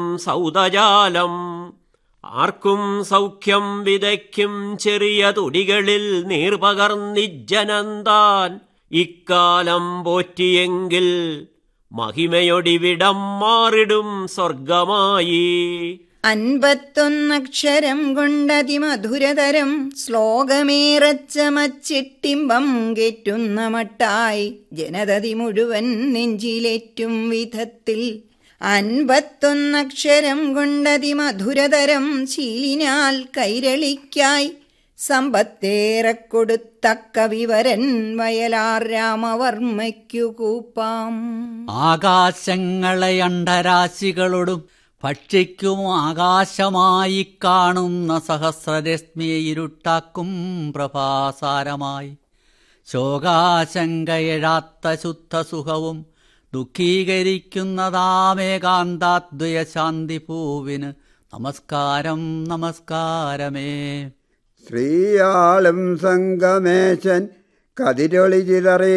സൗദജാലം ആർക്കും സൗഖ്യം വിതയ്ക്കും ചെറിയ തുടികളിൽ നീർപകർന്നിജ്ജനന്താൻ ഇക്കാലം പോറ്റിയെങ്കിൽ മഹിമയൊടിവിടം മാറിടും സ്വർഗമായി അൻപത്തൊന്നക്ഷരം കൊണ്ടതിമധുരതരം ശ്ലോകമേറച്ചമച്ചിട്ടിമ്പം കേറ്റുന്ന മട്ടായി ജനതതി മുഴുവൻ നെഞ്ചിലേറ്റും വിധത്തിൽ അൻപത്തൊന്നക്ഷരം കൊണ്ടതിമധുരതരം ശീലിനാൽ കൈരളിക്കായി സമ്പത്തേറെ കൊടുത്തക്ക വിവരൻ വയലാർ രാമവർമ്മയ്ക്കു കൂപ്പാം ആകാശങ്ങളെ അണ്ടരാശികളോടും ഭക്ഷിക്കും ആകാശമായി കാണുന്ന സഹസ്രരശ്മിയെ ഇരുട്ടാക്കും പ്രഭാസാരമായി ശോകാശങ്കയെഴാത്ത ശുദ്ധസുഖവും ദുഃഖീകരിക്കുന്നതാമേകാന്താദ്വയ ശാന്തി പൂവിന് നമസ്കാരം നമസ്കാരമേ ശ്രീയാളും സംഗമേശൻ കതിരൊളി ചിതറി